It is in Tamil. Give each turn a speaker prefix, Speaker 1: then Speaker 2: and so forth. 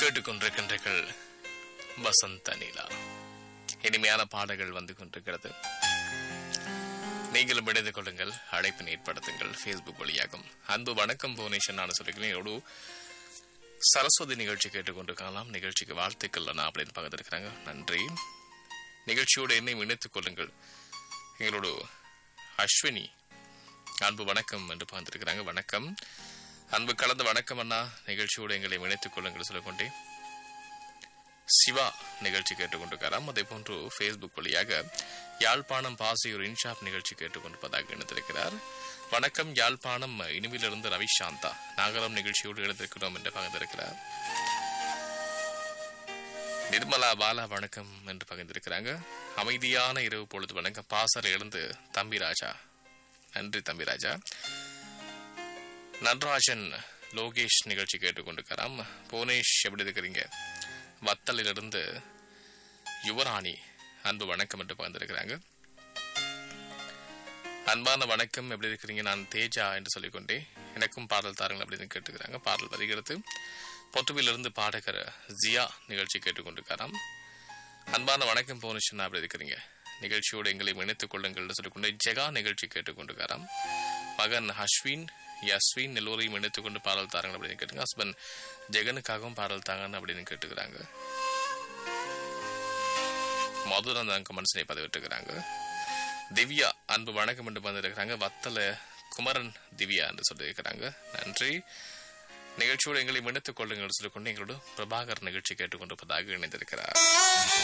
Speaker 1: கேட்டுக்கொண்டிருக்கின்றீர்கள் வசந்த நிலா இனிமையான பாடல்கள் வந்து கொண்டிருக்கிறது நீங்களும் இணைந்து கொள்ளுங்கள் அழைப்பினை ஏற்படுத்துங்கள் ஃபேஸ்புக் வழியாகும் அன்பு வணக்கம் புவனேஷன் நான் சொல்லிக்கிறேன் ஒரு சரஸ்வதி நிகழ்ச்சி கேட்டுக்கொண்டிருக்கலாம் நிகழ்ச்சிக்கு வாழ்த்துக்கள் நான் அப்படின்னு பகிர்ந்திருக்கிறாங்க நன்றி நிகழ்ச்சியோடு என்னை இணைத்துக் கொள்ளுங்கள் எங்களோட அஸ்வினி அன்பு வணக்கம் என்று பகிர்ந்திருக்கிறாங்க வணக்கம் அன்பு கலந்த வணக்கம் அண்ணா நிகழ்ச்சியோடு எங்களை இணைத்துக் கொள்ளுங்கள் சொல்லிக்கொண்டே சிவா நிகழ்ச்சி கேட்டுக்கொண்டிருக்காராம் அதே போன்று ஃபேஸ்புக் வழியாக யாழ்ப்பாணம் பாசியூர் இன்ஷாப் நிகழ்ச்சி கேட்டுக்கொண்டிருப்பதாக இணைத்திருக்கிறார் வணக்கம் யாழ்ப்பாணம் இனிவிலிருந்து ரவிசாந்தா நாகரம் நிகழ்ச்சியோடு எழுந்திருக்கிறோம் என்று பகிர்ந்திருக்கிறார் நிர்மலா பாலா வணக்கம் என்று பகிர்ந்திருக்கிறாங்க அமைதியான இரவு பொழுது வணக்கம் பாசர் எழுந்து தம்பிராஜா நன்றி தம்பிராஜா நன்ராஜன் லோகேஷ் நிகழ்ச்சி கேட்டுக்கொண்டிருக்கிறாம் புவனேஷ் எப்படி இருக்கிறீங்க வத்தலிலிருந்து யுவராணி அன்பு வணக்கம் என்று பகிர்ந்திருக்கிறாங்க அன்பான வணக்கம் எப்படி இருக்கிறீங்க நான் தேஜா என்று சொல்லிக்கொண்டே எனக்கும் பாடல் தாருங்கள் அப்படின்னு கேட்டுக்கிறாங்க பாடல் வருகிறது பொத்துவிலிருந்து பாடகர் ஜியா நிகழ்ச்சி கேட்டுக்கொண்டிருக்காராம் அன்பான வணக்கம் போனிஷன் அப்படி இருக்கிறீங்க நிகழ்ச்சியோடு எங்களை இணைத்துக் கொள்ளுங்கள் சொல்லிக்கொண்டு ஜெகா நிகழ்ச்சி கேட்டுக்கொண்டிருக்காராம் மகன் அஸ்வின் யஸ்வின் எல்லோரையும் இணைத்துக் கொண்டு பாடல் தாருங்கள் அப்படின்னு கேட்டுங்க ஹஸ்பண்ட் ஜெகனுக்காகவும் பாடல் தாங்கன்னு அப்படின்னு கேட்டுக்கிறாங்க மதுரன் அங்க மனுஷனை பதிவிட்டுக்கிறாங்க திவ்யா அன்பு வணக்கம் என்று வந்திருக்கிறாங்க வத்தல குமரன் திவ்யா என்று சொல்லியிருக்கிறாங்க நன்றி நிகழ்ச்சியோடு எங்களை இணைத்துக் கொள்ளுங்கள் சொல்லிக்கொண்டு எங்களோட பிரபாகர் நிகழ்ச்சி கேட்டுக்கொண்டிருப்பதாக இணைந்திருக்கிறார்